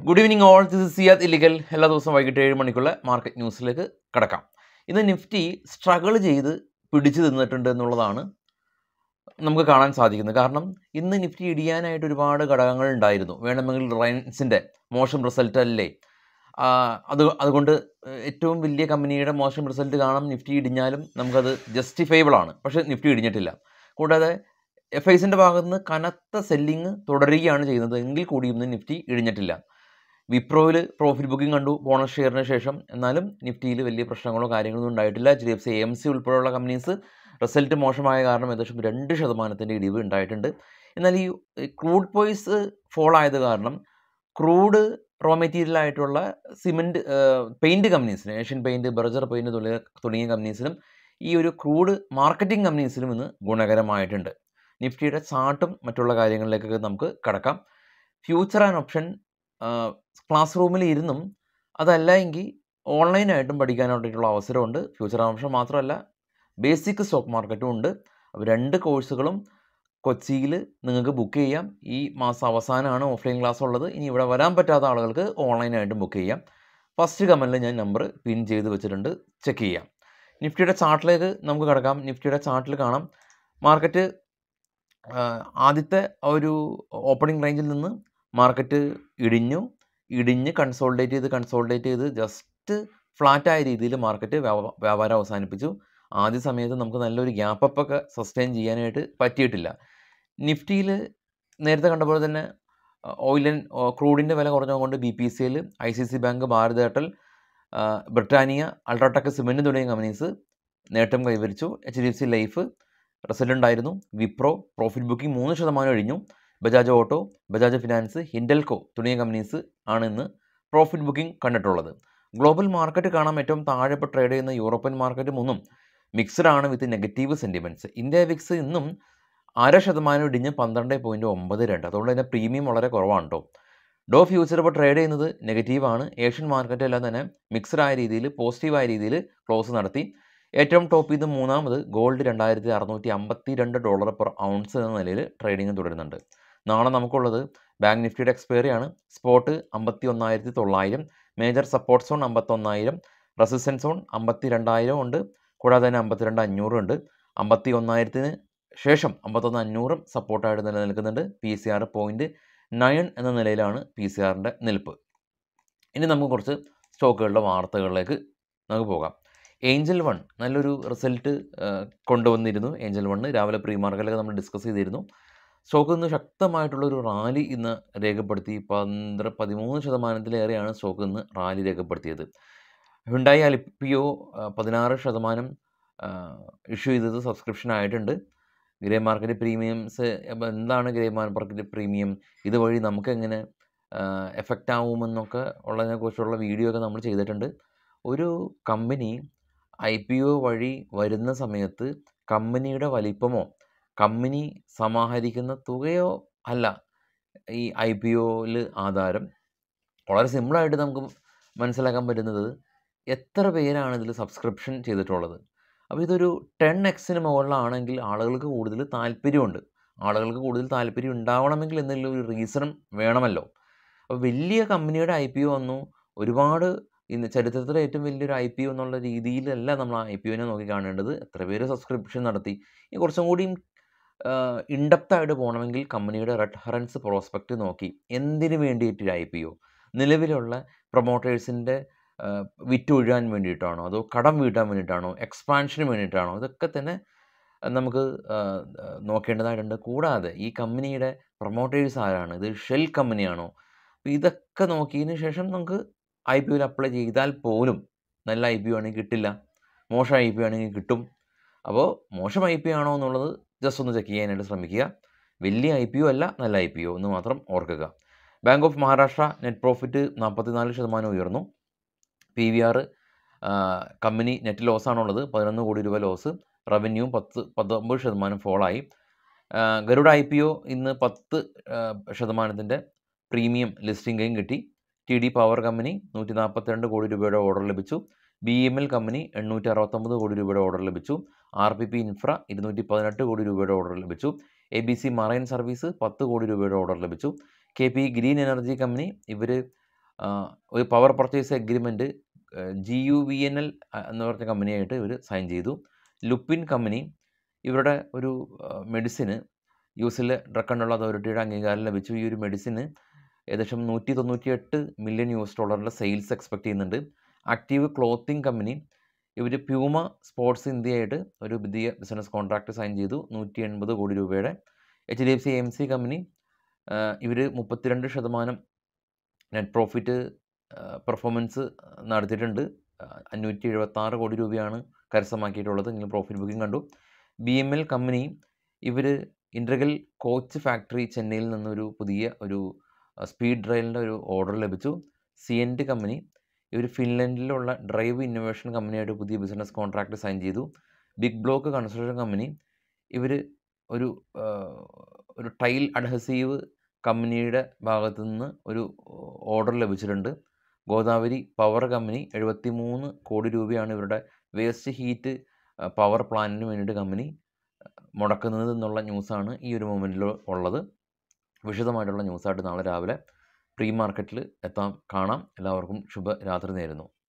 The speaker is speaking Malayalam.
good evening all this Siyad illegal എല്ലാ ദിവസവും വൈകിട്ട് ഏഴ് മണിക്കുള്ള മാർക്കറ്റ് ന്യൂസിലേക്ക് കടക്കാം ഇന്ന് നിഫ്റ്റി സ്ട്രഗിൾ ചെയ്ത് പിടിച്ചു നിന്നിട്ടുണ്ട് എന്നുള്ളതാണ് നമുക്ക് കാണാൻ സാധിക്കുന്നത് കാരണം ഇന്ന് നിഫ്റ്റി ഇടിയാനായിട്ട് ഒരുപാട് ഘടകങ്ങൾ ഉണ്ടായിരുന്നു വേണമെങ്കിൽ റിലയൻസിൻ്റെ മോശം റിസൾട്ട് അല്ലേ ആ, അത് അതുകൊണ്ട് ഏറ്റവും വലിയ കമ്പനിയുടെ മോശം റിസൾട്ട് കാണാം നിഫ്റ്റി ഇടിഞ്ഞാലും നമുക്കത് ജസ്റ്റിഫൈബിൾ ആണ് പക്ഷേ നിഫ്റ്റി ഇടിഞ്ഞിട്ടില്ല കൂടാതെ എഫ് ഐസിൻ്റെ ഭാഗത്ത് നിന്ന് കനത്ത സെല്ലിങ് തുടരുകയാണ് ചെയ്യുന്നത് എങ്കിൽ കൂടി ഇന്ന് നിഫ്റ്റി ഇടിഞ്ഞിട്ടില്ല വിപ്രോയിൽ പ്രോഫിറ്റ് ബുക്കിംഗ് കണ്ടു ബോണസ് ഷെയറിന് ശേഷം എന്നാലും നിഫ്റ്റിയിൽ വലിയ പ്രശ്നങ്ങളോ കാര്യങ്ങളൊന്നും ഉണ്ടായിട്ടില്ല H D F C M C ഉൾപ്പെടെയുള്ള കമ്പനീസ് റിസൾട്ട് മോശമായ കാരണം ഏകദേശം രണ്ട് ശതമാനത്തിൻ്റെ ഇടിവ് ഉണ്ടായിട്ടുണ്ട് എന്നാൽ ഈ ക്രൂഡ് പോയിസ് ഫോൾ ആയത് കാരണം ക്രൂഡ് റോ മെറ്റീരിയൽ ആയിട്ടുള്ള സിമെൻറ്റ് പെയിൻറ്റ് കമ്പനീസിന് ഏഷ്യൻ പെയിൻറ്റ് ബർജർ പെയിൻറ്റ് തുടങ്ങിയ തുടങ്ങിയ കമ്പനീസിനും ഈ ഒരു ക്രൂഡ് മാർക്കറ്റിംഗ് കമ്പനീസിനും ഇന്ന് ഗുണകരമായിട്ടുണ്ട് നിഫ്റ്റിയുടെ ചാർട്ടും മറ്റുള്ള കാര്യങ്ങളിലേക്കൊക്കെ നമുക്ക് കടക്കാം ഫ്യൂച്ചർ ആൻഡ് ഓപ്ഷൻ ക്ലാസ് റൂമിൽ ഇരുന്നും അതല്ല എങ്കിൽ ഓൺലൈനായിട്ടും പഠിക്കാനായിട്ടുള്ള അവസരമുണ്ട് ഫ്യൂച്ചർ ആൻഡ് ഓപ്ഷൻ മാത്രമല്ല ബേസിക് സ്റ്റോക്ക് മാർക്കറ്റും ഉണ്ട് അപ്പോൾ രണ്ട് കോഴ്സുകളും കൊച്ചിയിൽ നിങ്ങൾക്ക് ബുക്ക് ചെയ്യാം ഈ മാസം അവസാനമാണ് ഓഫ്ലൈൻ ക്ലാസ് ഉള്ളത് ഇനി ഇവിടെ വരാൻ പറ്റാത്ത ആളുകൾക്ക് ഓൺലൈനായിട്ടും ബുക്ക് ചെയ്യാം ഫസ്റ്റ് കമൻറ്റിൽ ഞാൻ നമ്പർ പിൻ ചെയ്ത് വെച്ചിട്ടുണ്ട് ചെക്ക് ചെയ്യാം നിഫ്റ്റിയുടെ ചാർട്ടിലേക്ക് നമുക്ക് കിടക്കാം നിഫ്റ്റിയുടെ ചാർട്ടിൽ കാണാം മാർക്കറ്റ് ആദ്യത്തെ ആ ഒരു ഓപ്പണിംഗ് റേഞ്ചിൽ നിന്ന് മാർക്കറ്റ് ഇടിഞ്ഞു ഇടിഞ്ഞ് കൺസോൾഡേറ്റ് ചെയ്ത് കൺസോൾഡേറ്റ് ചെയ്ത് ജസ്റ്റ് ഫ്ലാറ്റായ രീതിയിൽ മാർക്കറ്റ് വ്യാപാരം അവസാനിപ്പിച്ചു ആദ്യ സമയത്ത് നമുക്ക് നല്ലൊരു ഗ്യാപ്പ് അപ്പ് ഒക്കെ സസ്റ്റെയിൻ ചെയ്യാനായിട്ട് പറ്റിയിട്ടില്ല നിഫ്റ്റിയിൽ നേരത്തെ കണ്ട പോലെ തന്നെ ഓയിൽ ആൻഡ് ക്രൂഡിൻ്റെ വില കുറഞ്ഞതുകൊണ്ട് B P C L I C C bank Bharat Airtel ആ, ബ്രിട്ടാനിയ അൾട്രാടെക് സിമെൻറ്റ് തുടങ്ങിയ കമ്പനീസ് നേട്ടം കൈവരിച്ചു H D F C life result ഉണ്ടായിരുന്നു വിപ്രോ പ്രോഫിറ്റ് ബുക്കിംഗ് മൂന്ന് ശതമാനം കഴിഞ്ഞു ബജാജ് ഓട്ടോ ബജാജ് ഫിനാൻസ് ഹിൻഡൽകോ തുടങ്ങിയ കമ്പനീസ് ആണ് ഇന്ന് പ്രോഫിറ്റ് ബുക്കിംഗ് കണ്ടിട്ടുള്ളത് ഗ്ലോബൽ മാർക്കറ്റ് കാണാൻ ഏറ്റവും താഴെ ഇപ്പോൾ ട്രേഡ് ചെയ്യുന്ന യൂറോപ്യൻ മാർക്കറ്റ് മൂന്നും മിക്സഡ് ആണ് with negative sentiments India VIX ഇന്നും അര ശതമാനം ഇടിഞ്ഞ് പന്ത്രണ്ട് പോയിൻറ്റ് ഒമ്പത് രണ്ട് അതുകൊണ്ട് തന്നെ പ്രീമിയം വളരെ കുറവാണ് കേട്ടോ ഡോ ഫ്യൂച്ചർ ഇപ്പോൾ ട്രേഡ് ചെയ്യുന്നത് നെഗറ്റീവാണ് ഏഷ്യൻ മാർക്കറ്റ് എല്ലാം തന്നെ മിക്സഡ് ആയ രീതിയിൽ പോസിറ്റീവായ രീതിയിൽ ക്ലോസ് നടത്തി ഏറ്റവും ടോപ്പ് ചെയ്ത് മൂന്നാമത് ഗോൾഡ് രണ്ടായിരത്തി അറുന്നൂറ്റി അമ്പത്തി രണ്ട് ഡോളർ പെർ ഔൺസ് എന്ന നിലയിൽ ട്രേഡിംഗ് തുടരുന്നുണ്ട് നാളെ നമുക്കുള്ളത് ബാങ്ക് നിഫ്റ്റിയുടെ എക്സ്പയറി ആണ് സ്പോട്ട് അമ്പത്തി ഒന്നായിരത്തി തൊള്ളായിരം മേജർ സപ്പോർട്ട് സോൺ അമ്പത്തൊന്നായിരം റെസിസ്റ്റൻസ് സോൺ അമ്പത്തി രണ്ടായിരം ഉണ്ട് കൂടാതെ തന്നെ അമ്പത്തിരണ്ട് അഞ്ഞൂറും ഉണ്ട് അമ്പത്തി ഒന്നായിരത്തിന് ശേഷം അമ്പത്തൊന്ന് അഞ്ഞൂറും സപ്പോർട്ടായിട്ട് നിലനിൽക്കുന്നുണ്ട് P C R point nine എന്ന നിലയിലാണ് പി സി ആറിൻ്റെ നിൽപ്പ് ഇനി നമുക്ക് കുറച്ച് സ്റ്റോക്കുകളുടെ വാർത്തകളിലേക്ക് നമുക്ക് പോകാം ഏഞ്ചൽ വൺ നല്ലൊരു റിസൾട്ട് കൊണ്ടുവന്നിരുന്നു ഏഞ്ചൽ വണ്ണ് രാവിലെ പ്രീ മാർക്കറ്റിലൊക്കെ നമ്മൾ ഡിസ്കസ് ചെയ്തിരുന്നു സ്റ്റോക്ക് ഇന്ന് ശക്തമായിട്ടുള്ളൊരു റാലി ഇന്ന് രേഖപ്പെടുത്തി പന്ത്ര പതിമൂന്ന് ശതമാനത്തിലേറെയാണ് സ്റ്റോക്ക് ഇന്ന് റാലി രേഖപ്പെടുത്തിയത് ഹുണ്ടായി അലിപ്പിയോ പതിനാറ് ശതമാനം ഇഷ്യൂ ചെയ്തത് സബ്സ്ക്രിപ്ഷൻ ആയിട്ടുണ്ട് ഗ്രേ മാർക്കറ്റ് പ്രീമിയംസ് അപ്പോൾ എന്താണ് ഗ്രേ മാർക്കറ്റ് പ്രീമിയം ഇതുവഴി നമുക്ക് എങ്ങനെ എഫക്റ്റ് ആവുമെന്നൊക്കെ ഉള്ളതിനെക്കുറിച്ചുള്ള വീഡിയോ ഒക്കെ നമ്മൾ ചെയ്തിട്ടുണ്ട് ഒരു കമ്പനി ഐ പി ഒ വഴി വരുന്ന സമയത്ത് കമ്പനിയുടെ വലിപ്പമോ കമ്പനി സമാഹരിക്കുന്ന തുകയോ അല്ല ഈ ഐ പി ഒയിൽ ആധാരം വളരെ സിമ്പിളായിട്ട് നമുക്ക് മനസ്സിലാക്കാൻ പറ്റുന്നത് എത്ര പേരാണ് ഇതിൽ സബ്സ്ക്രിപ്ഷൻ ചെയ്തിട്ടുള്ളത് അപ്പോൾ ഇതൊരു ടെൻ എക്സിന് മുകളിലാണെങ്കിൽ ആളുകൾക്ക് കൂടുതൽ താല്പര്യമുണ്ട് ആളുകൾക്ക് കൂടുതൽ താല്പര്യം ഉണ്ടാവണമെങ്കിൽ എന്തെങ്കിലും ഒരു റീസണും വേണമല്ലോ അപ്പോൾ വലിയ കമ്പനിയുടെ ഐ പി ഒ വന്നു ഒരുപാട് ഇന്ന് ചരിത്രത്തിലെ ഏറ്റവും വലിയൊരു ഐ പി ഒ എന്നുള്ള രീതിയിലല്ല നമ്മൾ ഐ പി ഒനെ നോക്കി കാണേണ്ടത് എത്ര പേര് സബ്സ്ക്രിപ്ഷൻ നടത്തി ഈ കുറച്ചും കൂടിയും ഇൻഡപ്തായിട്ട് പോകണമെങ്കിൽ കമ്പനിയുടെ റെഫറൻസ് പ്രോസ്പെക്റ്റ് നോക്കി എന്തിനു വേണ്ടിയിട്ട് ഐ പി ഒ നിലവിലുള്ള പ്രൊമോട്ടേഴ്സിൻ്റെ വിറ്റൊഴിയാൻ വേണ്ടിയിട്ടാണോ അതോ കടം വീട്ടാൻ വേണ്ടിയിട്ടാണോ എക്സ്പാൻഷന് വേണ്ടിയിട്ടാണോ ഇതൊക്കെ തന്നെ നമുക്ക് നോക്കേണ്ടതായിട്ടുണ്ട് കൂടാതെ ഈ കമ്പനിയുടെ പ്രൊമോട്ടേഴ്സ് ആരാണ് ഇത് ഷെൽ കമ്പനിയാണോ അപ്പോൾ ഇതൊക്കെ നോക്കിയതിന് ശേഷം നമുക്ക് ഐ പി ഒയിൽ അപ്ലൈ ചെയ്താൽ പോലും നല്ല ഐ പി ഒ ആണെങ്കിൽ കിട്ടില്ല മോശം ഐ പി ഒ ആണെങ്കിൽ കിട്ടും അപ്പോൾ മോശം ഐ പി ആണോ എന്നുള്ളത് ജസ്റ്റ് ഒന്ന് ചെക്ക് ചെയ്യാനായിട്ട് ശ്രമിക്കുക വലിയ ഐ പി ഒ അല്ല നല്ല ഐ പി ഒ എന്ന് മാത്രം ഓർക്കുക bank of Maharashtra net profit നാൽപ്പത്തിനാല് ശതമാനം ഉയർന്നു P V R company net ലോസാണുള്ളത് പതിനൊന്ന് കോടി രൂപ ലോസ് റവന്യൂ പത്ത് പത്തൊമ്പത് ശതമാനം ഫോളായി ഗരുഡ ഐ പി ഒ ഇന്ന് പത്ത് ശതമാനത്തിൻ്റെ പ്രീമിയം ലിസ്റ്റിംഗും കിട്ടി ടി ഡി പവർ കമ്പനി നൂറ്റി നാൽപ്പത്തിരണ്ട് കോടി രൂപയുടെ ഓർഡർ ലഭിച്ചു ബി എം എൽ കമ്പനി എണ്ണൂറ്റി അറുപത്തൊമ്പത് കോടി രൂപയുടെ ഓർഡർ ലഭിച്ചു ആർ പി പി ഇൻഫ്ര ഇരുന്നൂറ്റി പതിനെട്ട് കോടി രൂപയുടെ ഓർഡർ ലഭിച്ചു A B C marine service പത്ത് കോടി രൂപയുടെ ഓർഡർ ലഭിച്ചു K P green energy company ഇവർ ആ, ഒരു power purchase agreement G U V N L എന്ന് പറഞ്ഞ കമ്പനിയായിട്ട് ഇവർ സൈൻ ചെയ്തു ലുപ്പിൻ കമ്പനി ഇവരുടെ ഒരു മെഡിസിന് യു എസിലെ ഡ്രഗ് കൺട്രോൾ അതോറിറ്റിയുടെ അംഗീകാരം ലഭിച്ചു ഈ ഒരു മെഡിസിന് ഏകദേശം നൂറ്റി തൊണ്ണൂറ്റിയെട്ട് മില്യൺ യു എസ് ഡോളറിൻ്റെ സെയിൽസ് എക്സ്പെക്ട് ചെയ്യുന്നുണ്ട് ആക്റ്റീവ് ക്ലോത്തിങ് കമ്പനി ഇവർ പ്യൂമ സ്പോർട്സ് ഇന്ത്യയായിട്ട് ഒരു പുതിയ ബിസിനസ് കോൺട്രാക്ട് സൈൻ ചെയ്തു നൂറ്റി എൺപത് കോടി രൂപയുടെ H D F C M C company ഇവർ മുപ്പത്തിരണ്ട് ശതമാനം നെറ്റ് പ്രോഫിറ്റ് പെർഫോമൻസ് നടത്തിയിട്ടുണ്ട് അഞ്ഞൂറ്റി എഴുപത്താറ് കോടി രൂപയാണ് കരസ്ഥമാക്കിയിട്ടുള്ളത് നിങ്ങൾ പ്രോഫിറ്റ് ബുക്കിംഗ് കണ്ടു ബി എം എൽ കമ്പനി ഇവർ ഇൻട്രഗൽ കോച്ച് ഫാക്ടറി ചെന്നൈയിൽ നിന്നൊരു പുതിയ ഒരു സ്പീഡ് റെയിലിൻ്റെ ഒരു ഓർഡർ ലഭിച്ചു സി എൻ ടി കമ്പനി ഇവർ ഫിൻലൻഡിലുള്ള ഡ്രൈവ് ഇന്നോവേഷൻ കമ്പനിയായിട്ട് പുതിയ ബിസിനസ് കോൺട്രാക്ട് സൈൻ ചെയ്തു ബിഗ് ബ്ലോക്ക് കൺസ്ട്രക്ഷൻ കമ്പനി ഇവർ ഒരു ആ, ഒരു ടൈൽ അഡ്ഹസീവ് കമ്പനിയുടെ ഭാഗത്തു നിന്ന് ഒരു ഓർഡർ ലഭിച്ചിട്ടുണ്ട് ഗോദാവരി പവർ കമ്പനി എഴുപത്തി മൂന്ന് കോടി രൂപയാണ് ഇവരുടെ വേസ്റ്റ് ഹീറ്റ് പവർ പ്ലാന്റിന് വേണ്ടിയിട്ട് കമ്പനി മുടക്കുന്നത് എന്നുള്ള ന്യൂസാണ് ഈ ഒരു മൊമെൻറ്റിൽ ഉള്ളത് വിശദമായിട്ടുള്ള ന്യൂസായിട്ട് നാളെ രാവിലെ പ്രീ മാർക്കറ്റിൽ എത്താം കാണാം എല്ലാവർക്കും ശുഭരാത്രി നേരുന്നു